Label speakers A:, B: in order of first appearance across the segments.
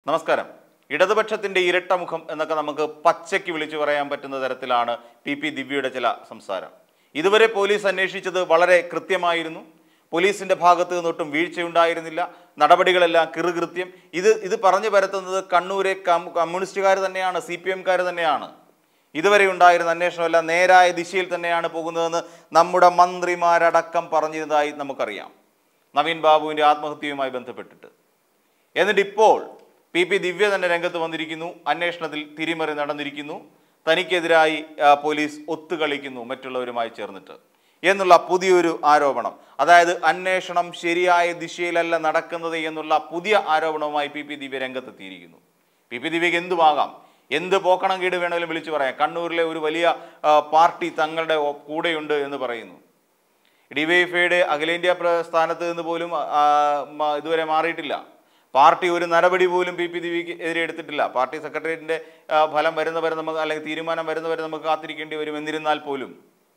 A: നമസ്കാരം ഇടതുപക്ഷത്തിന്റെ ഇരട്ടമുഖം എന്നൊക്കെ നമുക്ക് പച്ചയ്ക്ക് വിളിച്ചു പറയാൻ പറ്റുന്ന തരത്തിലാണ് പി പി ദിവ്യയുടെ ചില സംസാരം ഇതുവരെ പോലീസ് അന്വേഷിച്ചത് വളരെ കൃത്യമായിരുന്നു പോലീസിന്റെ ഭാഗത്ത് നിന്നൊട്ടും വീഴ്ചയുണ്ടായിരുന്നില്ല നടപടികളെല്ലാം കിറുകൃത്യം ഇത് ഇത് പറഞ്ഞു പരത്തുന്നത് കണ്ണൂരെ കം- കമ്മ്യൂണിസ്റ്റുകാർ തന്നെയാണ് സി പി എംകാർ തന്നെയാണ് ഇതുവരെ ഉണ്ടായിരുന്ന അന്വേഷണമെല്ലാം നേരായ ദിശയിൽ തന്നെയാണ് പോകുന്നതെന്ന് നമ്മുടെ മന്ത്രിമാരടക്കം പറഞ്ഞതായി നമുക്കറിയാം നവീൻ ബാബുവിൻ്റെ ആത്മഹത്യയുമായി ബന്ധപ്പെട്ടിട്ട് എന്നിട്ട് ഇപ്പോൾ പി പി ദിവ്യ തന്നെ രംഗത്ത് വന്നിരിക്കുന്നു അന്വേഷണത്തിൽ തിരിമറി നടന്നിരിക്കുന്നു തനിക്കെതിരായി ആ, പോലീസ് ഒത്തുകളിക്കുന്നു മറ്റുള്ളവരുമായി ചേർന്നിട്ട് എന്നുള്ള പുതിയൊരു ആരോപണം അതായത് അന്വേഷണം ശരിയായ ദിശയിലല്ല നടക്കുന്നത് എന്നുള്ള പുതിയ ആരോപണവുമായി പി പി ദിവ്യ രംഗത്തെത്തിയിരിക്കുന്നു പി പി ദിവ്യക്ക് എന്തുമാകാം എന്ത് പോക്കണം കേട് വേണമെങ്കിലും വിളിച്ചു പറയാം കണ്ണൂരിലെ ഒരു വലിയ ആ, പാർട്ടി തങ്ങളുടെ ഒ- കൂടെയുണ്ട് എന്ന് പറയുന്നു ഡിവൈഎഫ്ഐയുടെ അഖിലേന്ത്യാ പ്രസ്ഥാനത്ത് നിന്ന് പോലും ആ, മ- ഇതുവരെ മാറിയിട്ടില്ല പാർട്ടി ഒരു നടപടി പോലും പി പി ദിവിക്ക് എതിരെ എടുത്തിട്ടില്ല പാർട്ടി സെക്രട്ടേറിയറ്റിന്റെ ആ, ഫലം വരുന്നവരെ നമുക്ക് അല്ലെങ്കിൽ തീരുമാനം വരുന്നവരെ നമുക്ക് കാത്തിരിക്കേണ്ടി വരും എന്നിരുന്നാൽ പോലും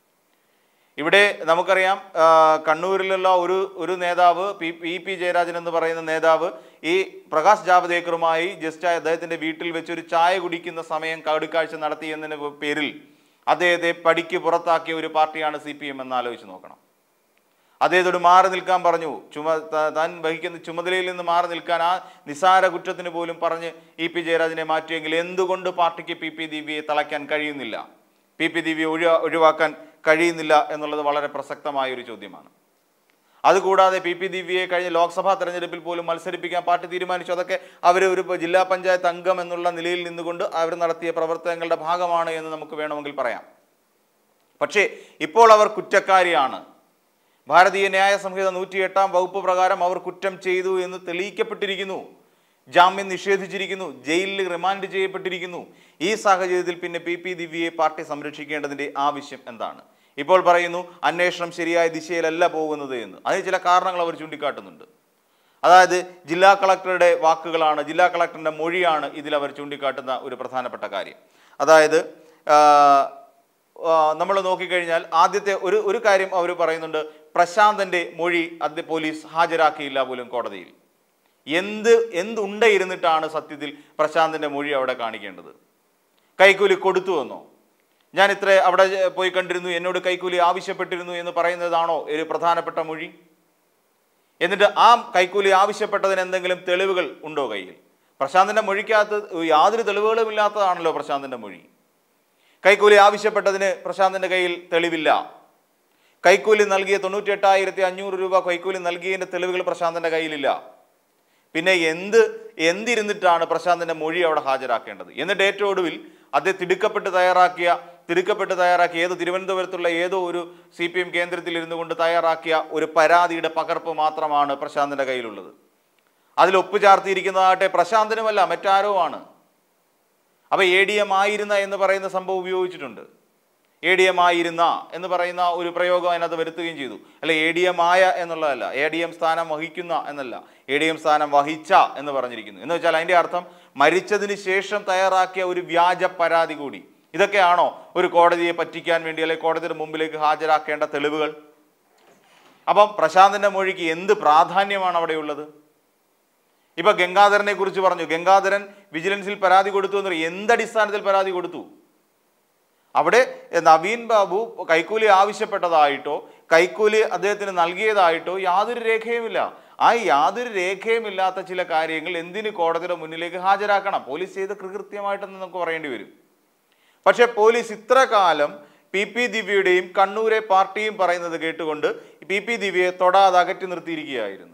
A: ഇവിടെ നമുക്കറിയാം ആ, കണ്ണൂരിലുള്ള ഒരു ഒരു നേതാവ് പി പി പി ജയരാജൻ എന്ന് പറയുന്ന നേതാവ് ഈ പ്രകാശ് ജാവദേക്കറുമായി ജസ്റ്റ് അദ്ദേഹത്തിന്റെ വീട്ടിൽ വെച്ച് ഒരു ചായ കുടിക്കുന്ന സമയം കടുക്കാഴ്ച നടത്തി എന്നതിന് പേരിൽ അദ്ദേഹത്തെ പടിക്ക് പുറത്താക്കിയ ഒരു പാർട്ടിയാണ് സി പി എം എന്ന് ആലോചിച്ച് നോക്കണം അദ്ദേഹത്തോട് മാറി നിൽക്കാൻ പറഞ്ഞു ചുമ ത- താൻ വഹിക്കുന്ന ചുമതലയിൽ നിന്ന് മാറി നിൽക്കാൻ ആ നിസാര കുറ്റത്തിന് പോലും പറഞ്ഞ് ഇ പി ജയരാജനെ മാറ്റിയെങ്കിൽ എന്തുകൊണ്ട് പാർട്ടിക്ക് പി പി ദിവ്യയെ തളയ്ക്കാൻ കഴിയുന്നില്ല പി പി ദിവ്യയെ ഒഴിവാ ഒഴിവാക്കാൻ കഴിയുന്നില്ല എന്നുള്ളത് വളരെ പ്രസക്തമായ ഒരു ചോദ്യമാണ് അതുകൂടാതെ പി പി ദിവ്യയെ കഴിഞ്ഞ ലോക്സഭാ തെരഞ്ഞെടുപ്പിൽ പോലും മത്സരിപ്പിക്കാൻ പാർട്ടി തീരുമാനിച്ചു അതൊക്കെ അവർ ഒരു പ- ജില്ലാ പഞ്ചായത്ത് അംഗം എന്നുള്ള നിലയിൽ നിന്നുകൊണ്ട് അവർ നടത്തിയ പ്രവർത്തനങ്ങളുടെ ഭാഗമാണ് എന്ന് നമുക്ക് വേണമെങ്കിൽ പറയാം പക്ഷേ ഇപ്പോൾ അവർ കുറ്റക്കാരിയാണ് ഭാരതീയ ന്യായ സംഹിത നൂറ്റി എട്ടാം വകുപ്പ് പ്രകാരം അവർ കുറ്റം ചെയ്തു എന്ന് തെളിയിക്കപ്പെട്ടിരിക്കുന്നു ജാമ്യം നിഷേധിച്ചിരിക്കുന്നു ജയിലിൽ റിമാൻഡ് ചെയ്യപ്പെട്ടിരിക്കുന്നു ഈ സാഹചര്യത്തിൽ പിന്നെ പി പി ദിവ്യയെ പാർട്ടി സംരക്ഷിക്കേണ്ടതിന്റെ ആവശ്യം എന്താണ് ഇപ്പോൾ പറയുന്നു അന്വേഷണം ശരിയായ ദിശയിലല്ല പോകുന്നത് എന്ന് അതിന് ചില കാരണങ്ങൾ അവർ ചൂണ്ടിക്കാട്ടുന്നുണ്ട് അതായത് ജില്ലാ കളക്ടറുടെ വാക്കുകളാണ് ജില്ലാ കളക്ടറിന്റെ മൊഴിയാണ് ഇതിൽ അവർ ചൂണ്ടിക്കാട്ടുന്ന ഒരു പ്രധാനപ്പെട്ട കാര്യം അതായത് നമ്മൾ നോക്കിക്കഴിഞ്ഞാൽ ആദ്യത്തെ ഒരു ഒരു കാര്യം അവർ പറയുന്നുണ്ട് പ്രശാന്തന്റെ മൊഴി അത് പോലീസ് ഹാജരാക്കിയില്ല പോലും കോടതിയിൽ എന്ത് എന്തുണ്ട ഇരുന്നിട്ടാണ് സത്യത്തിൽ പ്രശാന്തിന്റെ മൊഴി അവിടെ കാണിക്കേണ്ടത് കൈക്കൂലി കൊടുത്തു എന്നോ ഞാൻ ഇത്ര അവിടെ പോയി കണ്ടിരുന്നു എന്നോട് കൈക്കൂലി ആവശ്യപ്പെട്ടിരുന്നു എന്ന് പറയുന്നതാണോ ഒരു പ്രധാനപ്പെട്ട മൊഴി എന്നിട്ട് ആ കൈക്കൂലി ആവശ്യപ്പെട്ടതിന് എന്തെങ്കിലും തെളിവുകൾ ഉണ്ടോ കയ്യിൽ പ്രശാന്തിന്റെ മൊഴിക്കകത്ത് യാതൊരു തെളിവുകളും ഇല്ലാത്തതാണല്ലോ പ്രശാന്തിന്റെ മൊഴി കൈക്കൂലി ആവശ്യപ്പെട്ടതിന് പ്രശാന്തിന്റെ കയ്യിൽ തെളിവില്ല കൈക്കൂലി നൽകിയ തൊണ്ണൂറ്റി എട്ടായിരത്തി അഞ്ഞൂറ് രൂപ കൈക്കൂലി നൽകിയതിന്റെ തെളിവുകൾ പ്രശാന്തിന്റെ കയ്യിലില്ല പിന്നെ എന്ത് എന്തിരുന്നിട്ടാണ് പ്രശാന്തിന്റെ മൊഴി അവിടെ ഹാജരാക്കേണ്ടത് എന്നിട്ട് ഏറ്റവും ഒടുവിൽ അദ്ദേഹം തിടുക്കപ്പെട്ട് തയ്യാറാക്കിയ തിടുക്കപ്പെട്ട് തയ്യാറാക്കിയ ഏതോ തിരുവനന്തപുരത്തുള്ള ഏതോ ഒരു സി പി എം കേന്ദ്രത്തിൽ ഇരുന്നു കൊണ്ട് തയ്യാറാക്കിയ ഒരു പരാതിയുടെ പകർപ്പ് മാത്രമാണ് പ്രശാന്തിന്റെ കയ്യിലുള്ളത് അതിൽ ഒപ്പുചാർത്തിയിരിക്കുന്നതാകട്ടെ പ്രശാന്തിനുമല്ല മറ്റാരോ ആണ് അപ്പൊ എ ഡി എം ആയിരുന്ന എന്ന് പറയുന്ന സംഭവം ഉപയോഗിച്ചിട്ടുണ്ട് എ ഡി എം ആയിരുന്ന എന്ന് പറയുന്ന ഒരു പ്രയോഗം അതിനകത്ത് വരുത്തുകയും ചെയ്തു അല്ല എ ഡി എം ആയ എന്നുള്ളതല്ല എ ഡി എം സ്ഥാനം വഹിക്കുന്ന എന്നല്ല എ ഡി എം സ്ഥാനം വഹിച്ച എന്ന് പറഞ്ഞിരിക്കുന്നു എന്ന് വെച്ചാൽ അതിന്റെ അർത്ഥം മരിച്ചതിന് ശേഷം തയ്യാറാക്കിയ ഒരു വ്യാജ പരാതി കൂടി ഇതൊക്കെയാണോ ഒരു കോടതിയെ പറ്റിക്കാൻ വേണ്ടി അല്ലെങ്കിൽ കോടതിയുടെ മുമ്പിലേക്ക് ഹാജരാക്കേണ്ട തെളിവുകൾ അപ്പം പ്രശാന്തിന്റെ മൊഴിക്ക് എന്ത് പ്രാധാന്യമാണ് അവിടെയുള്ളത് ഇപ്പൊ ഗംഗാധരനെ കുറിച്ച് പറഞ്ഞു ഗംഗാധരൻ വിജിലൻസിൽ പരാതി കൊടുത്തു എന്ന് പറയും. എന്തടിസ്ഥാനത്തിൽ പരാതി കൊടുത്തു അവിടെ നവീൻ ബാബു കൈക്കൂലി ആവശ്യപ്പെട്ടതായിട്ടോ കൈക്കൂലി അദ്ദേഹത്തിന് നൽകിയതായിട്ടോ യാതൊരു രേഖയുമില്ല ആ യാതൊരു രേഖയുമില്ലാത്ത ചില കാര്യങ്ങൾ എന്തിന് കോടതിയുടെ മുന്നിലേക്ക് ഹാജരാക്കണം പോലീസ് ചെയ്ത് കൃത്യമായിട്ടെന്ന് നമുക്ക് പറയേണ്ടി വരും പക്ഷേ പോലീസ് ഇത്ര കാലം പി പി ദിവ്യയുടെയും കണ്ണൂരെ പാർട്ടിയും പറയുന്നത് കേട്ടുകൊണ്ട് പി പി ദിവ്യയെ തൊടാതെ അകറ്റി നിർത്തിയിരിക്കുകയായിരുന്നു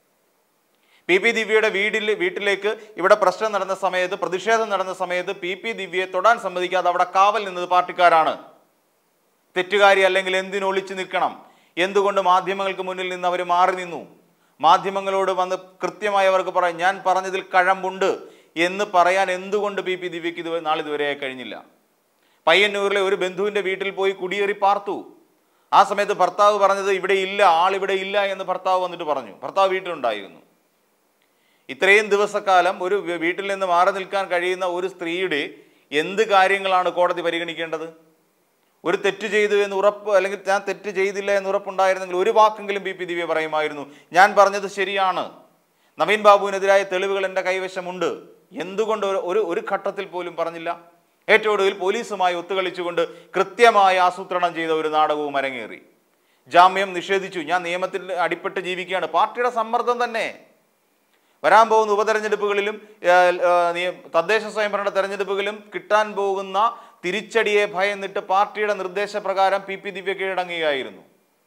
A: പി പി ദിവ്യയുടെ വീടിൽ വീട്ടിലേക്ക് ഇവിടെ പ്രശ്നം നടന്ന സമയത്ത് പ്രതിഷേധം നടന്ന സമയത്ത് പി പി ദിവ്യയെ തൊടാൻ സമ്മതിക്കാതെ അവിടെ കാവൽ നിന്നത് പാർട്ടിക്കാരാണ് തെറ്റുകാരി അല്ലെങ്കിൽ എന്തിനു ഒളിച്ചു നിൽക്കണം എന്തുകൊണ്ട് മാധ്യമങ്ങൾക്ക് മുന്നിൽ നിന്ന് അവർ മാറി നിന്നു മാധ്യമങ്ങളോട് വന്ന് കൃത്യമായി അവർക്ക് പറയാം ഞാൻ പറഞ്ഞതിൽ കഴമ്പുണ്ട് എന്ന് പറയാൻ എന്തുകൊണ്ട് പി പി ദിവ്യക്ക് ഇത് നാളിതുവരെ കഴിഞ്ഞില്ല പയ്യന്നൂരിലെ ഒരു ബന്ധുവിന്റെ വീട്ടിൽ പോയി കുടിയേറി പാർത്തു ആ സമയത്ത് ഭർത്താവ് പറഞ്ഞത് ഇവിടെ ഇല്ല ആൾ ഇവിടെ ഇല്ല എന്ന് ഭർത്താവ് വന്നിട്ട് പറഞ്ഞു ഭർത്താവ് വീട്ടിലുണ്ടായിരുന്നു ഇത്രയും ദിവസക്കാലം ഒരു വി- വീട്ടിൽ നിന്ന് മാറി നിൽക്കാൻ കഴിയുന്ന ഒരു സ്ത്രീയുടെ എന്ത് കാര്യങ്ങളാണ് കോടതി പരിഗണിക്കേണ്ടത് ഒരു തെറ്റ് ചെയ്തു എന്ന് ഉറപ്പ് അല്ലെങ്കിൽ ഞാൻ തെറ്റ് ചെയ്തില്ല എന്ന് ഉറപ്പുണ്ടായിരുന്നെങ്കിൽ ഒരു വാക്കെങ്കിലും ബി പി ദിവ്യ പറയുമായിരുന്നു ഞാൻ പറഞ്ഞത് ശരിയാണ് നവീൻ ബാബുവിനെതിരായ തെളിവുകൾ എൻ്റെ കൈവശമുണ്ട് എന്തുകൊണ്ട് ഒരു- ഒരു ഒരു ഘട്ടത്തിൽ പോലും പറഞ്ഞില്ല ഏറ്റവും ഒടുവിൽ പോലീസുമായി ഒത്തുകളിച്ചുകൊണ്ട് കൃത്യമായി ആസൂത്രണം ചെയ്ത ഒരു നാടകവും അരങ്ങേറി ജാമ്യം നിഷേധിച്ചു ഞാൻ നിയമത്തിൽ അടിപ്പെട്ട് ജീവിക്കുകയാണ് പാർട്ടിയുടെ സമ്മർദ്ദം തന്നെ വരാൻ പോകുന്ന ഉപതെരഞ്ഞെടുപ്പുകളിലും ആ, ആ, നിയ- തദ്ദേശ സ്വയംഭരണ തെരഞ്ഞെടുപ്പുകളിലും കിട്ടാൻ പോകുന്ന തിരിച്ചടിയെ ഭയന്നിട്ട് പാർട്ടിയുടെ നിർദ്ദേശപ്രകാരം പി പി ദിവ്യ കീഴടങ്ങുകയായിരുന്നു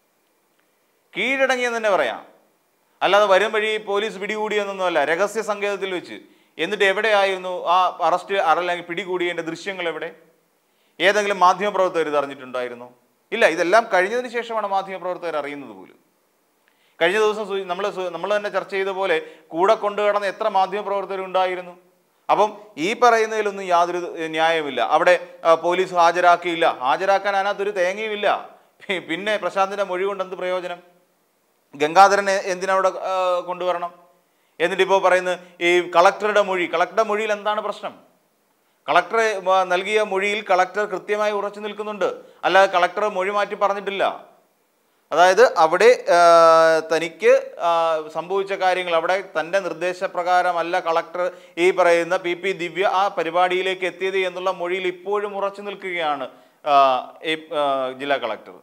A: കീഴടങ്ങിയെന്ന് തന്നെ പറയാം അല്ലാതെ വരും വഴി പോലീസ് പിടികൂടിയെന്നൊന്നുമല്ല രഹസ്യ സങ്കേതത്തിൽ വെച്ച് എന്നിട്ട് എവിടെയായിരുന്നു ആ അറസ്റ്റ് അല്ലെങ്കിൽ പിടികൂടിയതിൻ്റെ ദൃശ്യങ്ങൾ എവിടെ ഏതെങ്കിലും മാധ്യമപ്രവർത്തകർ ഇത് അറിഞ്ഞിട്ടുണ്ടായിരുന്നോ ഇല്ല ഇതെല്ലാം കഴിഞ്ഞതിന് ശേഷമാണ് മാധ്യമപ്രവർത്തകർ അറിയുന്നത് പോലും കഴിഞ്ഞ ദിവസം നമ്മൾ നമ്മൾ തന്നെ ചർച്ച ചെയ്ത പോലെ കൂടെ കൊണ്ടു കിടന്ന എത്ര മാധ്യമപ്രവർത്തകർ ഉണ്ടായിരുന്നു അപ്പം ഈ പറയുന്നതിലൊന്നും യാതൊരു ഏഹ്, ന്യായമില്ല അവിടെ ആ, പോലീസ് ഹാജരാക്കിയില്ല ഹാജരാക്കാൻ അതിനകത്തൊരു തേങ്ങയുമില്ല പി- പിന്നെ പ്രശാന്തിന്റെ മൊഴി കൊണ്ട് എന്ത് പ്രയോജനം ഗംഗാധരനെ എന്തിനവിടെ ആ, കൊണ്ടുവരണം എന്നിട്ട് ഇപ്പോൾ പറയുന്നത് ഈ കളക്ടറുടെ മൊഴി കളക്ടറുടെ മൊഴിയിൽ എന്താണ് പ്രശ്നം കളക്ടർ ആ, നൽകിയ മൊഴിയിൽ കളക്ടർ കൃത്യമായി ഉറച്ചു നിൽക്കുന്നുണ്ട് അല്ലാതെ കളക്ടർ മൊഴി മാറ്റി പറഞ്ഞിട്ടില്ല അതായത് അവിടെ ആ, തനിക്ക് ആ, സംഭവിച്ച കാര്യങ്ങൾ അവിടെ തൻ്റെ നിർദ്ദേശപ്രകാരമല്ല കളക്ടർ ഈ പറയുന്ന പി പി ദിവ്യ ആ പരിപാടിയിലേക്ക് എത്തിയത് എന്നുള്ള മൊഴിയിൽ ഇപ്പോഴും ഉറച്ചു നിൽക്കുകയാണ് ആ, ഈ ആ, ജില്ലാ കളക്ടർ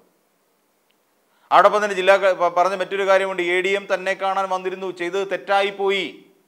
A: അതോടൊപ്പം തന്നെ ജില്ലാ ക- പ- പറഞ്ഞ മറ്റൊരു കാര്യമുണ്ട് എ ഡി എം തന്നെ കാണാൻ വന്നിരുന്നു ചെയ്തത് തെറ്റായിപ്പോയി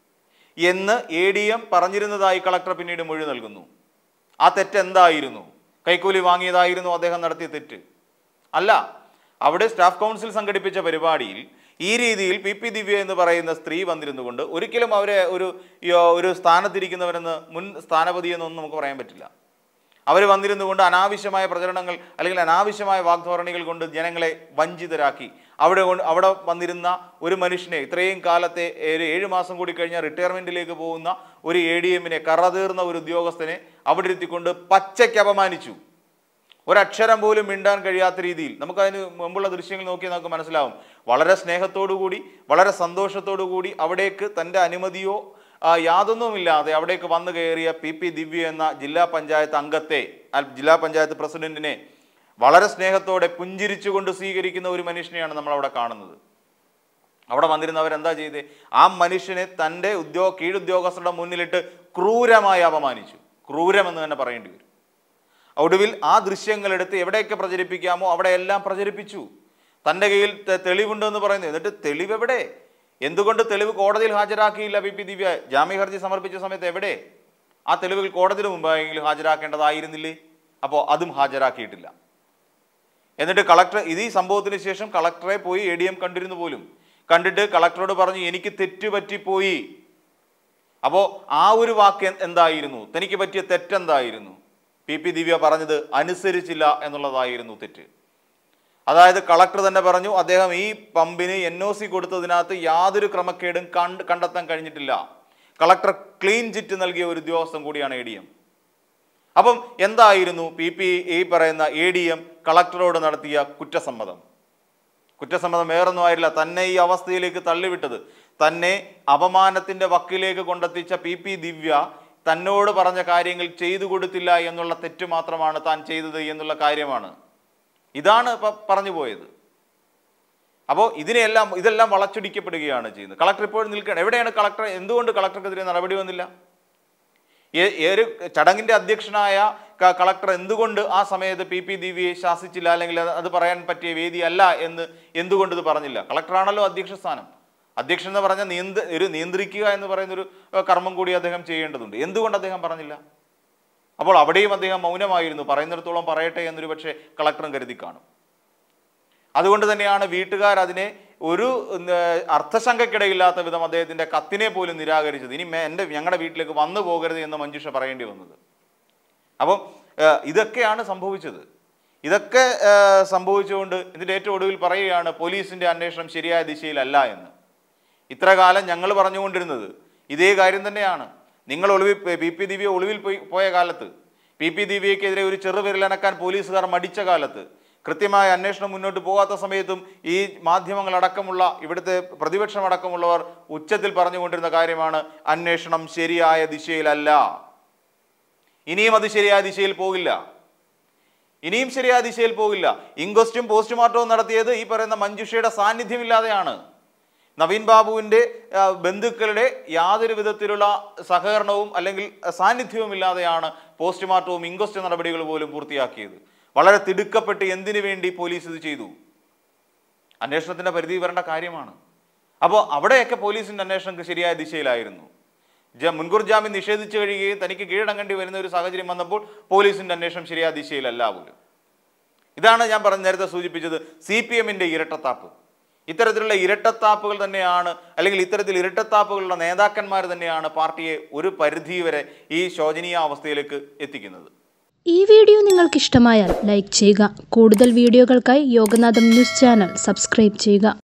A: എന്ന് എ ഡി എം പറഞ്ഞിരുന്നതായി കളക്ടർ പിന്നീട് മൊഴി നൽകുന്നു ആ തെറ്റ് എന്തായിരുന്നു കൈക്കൂലി വാങ്ങിയതായിരുന്നു അദ്ദേഹം നടത്തിയ തെറ്റ് അല്ല അവിടെ സ്റ്റാഫ് കൗൺസിൽ സംഘടിപ്പിച്ച പരിപാടിയിൽ ഈ രീതിയിൽ പി പി ദിവ്യ എന്ന് പറയുന്ന സ്ത്രീ വന്നിരുന്നുകൊണ്ട് ഒരിക്കലും അവരെ ഒരു യോ- ഒരു സ്ഥാനത്തിരിക്കുന്നവരെന്ന് മുൻ സ്ഥാനപതി എന്നൊന്നും നമുക്ക് പറയാൻ പറ്റില്ല അവർ വന്നിരുന്നു കൊണ്ട് അനാവശ്യമായ പ്രചരണങ്ങൾ അല്ലെങ്കിൽ അനാവശ്യമായ വാഗ്ധോരണികൾ കൊണ്ട് ജനങ്ങളെ വഞ്ചിതരാക്കി അവിടെ കൊണ്ട് അവിടെ വന്നിരുന്ന ഒരു മനുഷ്യനെ ഇത്രയും കാലത്തെ ഒരു ഏഴ് മാസം കൂടി കഴിഞ്ഞാൽ റിട്ടയർമെന്റിലേക്ക് പോകുന്ന ഒരു എ ഡി എമ്മിനെ കറതീർന്ന ഒരു ഉദ്യോഗസ്ഥനെ അവിടെ ഇരുത്തിക്കൊണ്ട് പച്ചയ്ക്ക് അപമാനിച്ചു ഒരക്ഷരം പോലും മിണ്ടാൻ കഴിയാത്ത രീതിയിൽ നമുക്കതിന് മുമ്പുള്ള ദൃശ്യങ്ങൾ നോക്കി നമുക്ക് മനസ്സിലാവും വളരെ സ്നേഹത്തോടു കൂടി വളരെ സന്തോഷത്തോടു കൂടി അവിടേക്ക് തൻ്റെ അനുമതിയോ ആ, യാതൊന്നുമില്ലാതെ അവിടേക്ക് വന്നു കയറിയ പി പി ദിവ്യ എന്ന ജില്ലാ പഞ്ചായത്ത് അംഗത്തെ ആ, ജില്ലാ പഞ്ചായത്ത് പ്രസിഡന്റിനെ വളരെ സ്നേഹത്തോടെ പുഞ്ചിരിച്ചുകൊണ്ട് സ്വീകരിക്കുന്ന ഒരു മനുഷ്യനെയാണ് നമ്മൾ അവിടെ കാണുന്നത് അവിടെ വന്നിരുന്നവർ എന്താ ചെയ്തത് ആ മനുഷ്യനെ തൻ്റെ ഉദ്യോഗ കീഴുദ്യോഗസ്ഥരുടെ മുന്നിലിട്ട് ക്രൂരമായി അപമാനിച്ചു ക്രൂരമെന്ന് തന്നെ പറയേണ്ടി വരും ഒടുവിൽ ആ ദൃശ്യങ്ങളെടുത്ത് എവിടെയൊക്കെ പ്രചരിപ്പിക്കാമോ അവിടെ എല്ലാം പ്രചരിപ്പിച്ചു തൻ്റെ കയ്യിൽ തെ- തെളിവുണ്ടെന്ന് പറയുന്നു എന്നിട്ട് തെളിവ് എവിടെ എന്തുകൊണ്ട് തെളിവ് കോടതിയിൽ ഹാജരാക്കിയില്ല പി പി ദിവ്യ ജാമ്യ ഹർജി സമർപ്പിച്ച സമയത്ത് എവിടെ ആ തെളിവുകൾ കോടതിയിൽ മുമ്പായെങ്കിലും ഹാജരാക്കേണ്ടതായിരുന്നില്ലേ അപ്പോൾ അതും ഹാജരാക്കിയിട്ടില്ല എന്നിട്ട് കളക്ടർ ഇത് ഈ സംഭവത്തിന് ശേഷം കളക്ടറെ പോയി എ ഡി എം കണ്ടിരുന്നു പോലും കണ്ടിട്ട് കളക്ടറോട് പറഞ്ഞു എനിക്ക് തെറ്റ് പറ്റിപ്പോയി അപ്പോൾ ആ ഒരു വാക്ക് എ- എന്തായിരുന്നു തനിക്ക് പറ്റിയ തെറ്റെന്തായിരുന്നു പി പി ദിവ്യ പറഞ്ഞത് അനുസരിച്ചില്ല എന്നുള്ളതായിരുന്നു തെറ്റ് അതായത് കളക്ടർ തന്നെ പറഞ്ഞു അദ്ദേഹം ഈ പമ്പിന് എൻ ഒ സി കൊടുത്തതിനകത്ത് യാതൊരു ക്രമക്കേടും കണ്ട് കണ്ടെത്താൻ കഴിഞ്ഞിട്ടില്ല കളക്ടർ ക്ലീൻ ചിറ്റ് നൽകിയ ഒരു ഉദ്യോഗസ്ഥൻ കൂടിയാണ് എ ഡി എം അപ്പം എന്തായിരുന്നു പി പി ഈ പറയുന്ന എ ഡി എം കളക്ടറോട് നടത്തിയ കുറ്റസമ്മതം കുറ്റസമ്മതം വേറൊന്നും ആയില്ല തന്നെ ഈ അവസ്ഥയിലേക്ക് തള്ളിവിട്ടത് തന്നെ അപമാനത്തിന്റെ വക്കിലേക്ക് കൊണ്ടെത്തിച്ച പി പി ദിവ്യ തന്നോട് പറഞ്ഞ കാര്യങ്ങൾ ചെയ്തു കൊടുത്തില്ല എന്നുള്ള തെറ്റ് മാത്രമാണ് താൻ ചെയ്തത് എന്നുള്ള കാര്യമാണ് ഇതാണ് ഇപ്പൊ പറഞ്ഞു പോയത് അപ്പോൾ ഇതിനെല്ലാം ഇതെല്ലാം വളച്ചൊടിക്കപ്പെടുകയാണ് ചെയ്യുന്നത് കളക്ടർ ഇപ്പോഴും നിൽക്കുകയാണ് എവിടെയാണ് കളക്ടർ എന്തുകൊണ്ട് കളക്ടർക്കെതിരെ നടപടി വന്നില്ല ഏ- ഏ- ഒരു ചടങ്ങിന്റെ അധ്യക്ഷനായ ക- കളക്ടർ എന്തുകൊണ്ട് ആ സമയത്ത് പി പി ദിവ്യയെ ശാസിച്ചില്ല അല്ലെങ്കിൽ അത് അത് പറയാൻ പറ്റിയ വേദിയല്ല എന്ന് എന്തുകൊണ്ട് ഇത് പറഞ്ഞില്ല കളക്ടറാണല്ലോ അധ്യക്ഷ സ്ഥാനം അധ്യക്ഷൻ എന്ന് പറഞ്ഞാൽ നിയന്ത്ര ഒരു നിയന്ത്രിക്കുക എന്ന് പറയുന്ന ഒരു ഏഹ്, കർമ്മം കൂടി അദ്ദേഹം ചെയ്യേണ്ടതുണ്ട് എന്തുകൊണ്ട് അദ്ദേഹം പറഞ്ഞില്ല അപ്പോൾ അവിടെയും അദ്ദേഹം മൗനമായിരുന്നു പറയുന്നിടത്തോളം പറയട്ടെ എന്നൊരു പക്ഷേ കളക്ടറും കരുതി കാണും അതുകൊണ്ട് തന്നെയാണ് വീട്ടുകാർ അതിനെ ഒരു ഏർ, അർത്ഥശങ്കക്കിടയില്ലാത്ത വിധം അദ്ദേഹത്തിന്റെ കത്തിനെ പോലും നിരാകരിച്ചത് ഇനി മേ- എൻ്റെ ഞങ്ങളുടെ വീട്ടിലേക്ക് വന്നു പോകരുത് എന്ന് മഞ്ജുഷ പറയേണ്ടി വന്നത് അപ്പം ഏർ, ഇതൊക്കെയാണ് സംഭവിച്ചത് ഇതൊക്കെ ഏർ, സംഭവിച്ചുകൊണ്ട് ഇതിൻ്റെ ഏറ്റവും ഒടുവിൽ പറയുകയാണ് പോലീസിന്റെ അന്വേഷണം ശരിയായ ദിശയിലല്ല എന്ന് ഇത്ര കാലം ഞങ്ങൾ പറഞ്ഞുകൊണ്ടിരുന്നത് ഇതേ കാര്യം തന്നെയാണ് നിങ്ങൾ ഒളിവിൽ പി പി ദിവ്യ ഒളിവിൽ പോയി പോയ കാലത്ത് പി പി ദിവ്യക്കെതിരെ ഒരു ചെറുവിരലനക്കാൻ പോലീസുകാർ മടിച്ച കാലത്ത് കൃത്യമായ അന്വേഷണം മുന്നോട്ട് പോകാത്ത സമയത്തും ഈ മാധ്യമങ്ങളടക്കമുള്ള ഇവിടുത്തെ പ്രതിപക്ഷമടക്കമുള്ളവർ ഉച്ചത്തിൽ പറഞ്ഞുകൊണ്ടിരുന്ന കാര്യമാണ് അന്വേഷണം ശരിയായ ദിശയിലല്ല ഇനിയും അത് ശരിയായ ദിശയിൽ പോകില്ല ഇനിയും ശരിയായ ദിശയിൽ പോകില്ല ഇൻക്വസ്റ്റും പോസ്റ്റ്മോർട്ടവും നടത്തിയത് ഈ പറയുന്ന മഞ്ജുഷയുടെ സാന്നിധ്യമില്ലാതെയാണ് നവീൻ ബാബുവിൻ്റെ ആ, ബന്ധുക്കളുടെ യാതൊരു വിധത്തിലുള്ള സഹകരണവും അല്ലെങ്കിൽ സാന്നിധ്യവും ഇല്ലാതെയാണ് പോസ്റ്റ്മോർട്ടവും ഇൻക്വസ്റ്റ് നടപടികൾ പോലും പൂർത്തിയാക്കിയത് വളരെ തിടുക്കപ്പെട്ട് എന്തിനു വേണ്ടി പോലീസ് ഇത് ചെയ്തു അന്വേഷണത്തിന്റെ പരിധി വരേണ്ട കാര്യമാണ് അപ്പോൾ അവിടെയൊക്കെ പോലീസിന്റെ അന്വേഷണം ശരിയായ ദിശയിലായിരുന്നു ജ മുൻകൂർ ജാമ്യം നിഷേധിച്ചു കഴിയുകയും തനിക്ക് കീഴടങ്ങേണ്ടി വരുന്ന ഒരു സാഹചര്യം വന്നപ്പോൾ പോലീസിന്റെ അന്വേഷണം ശരിയായ ദിശയിലല്ല പോലും ഇതാണ് ഞാൻ പറഞ്ഞ നേരത്തെ സൂചിപ്പിച്ചത് സി പി എമ്മിന്റെ ഇരട്ടത്താപ്പ് ഇത്തരത്തിലുള്ള ഇരട്ടത്താപ്പുകൾ തന്നെയാണ് അല്ലെങ്കിൽ ഇത്തരത്തിൽ ഇരട്ടത്താപ്പുകളുള്ള നേതാക്കന്മാർ തന്നെയാണ് പാർട്ടിയെ ഒരു പരിധി വരെ ഈ ശോചനീയ അവസ്ഥയിലേക്ക് എത്തിക്കുന്നത്
B: ഈ വീഡിയോ നിങ്ങൾക്ക് ഇഷ്ടമായാൽ ലൈക്ക് ചെയ്യുക കൂടുതൽ വീഡിയോകൾക്കായി യോഗനാഥം ന്യൂസ് ചാനൽ സബ്സ്ക്രൈബ് ചെയ്യുക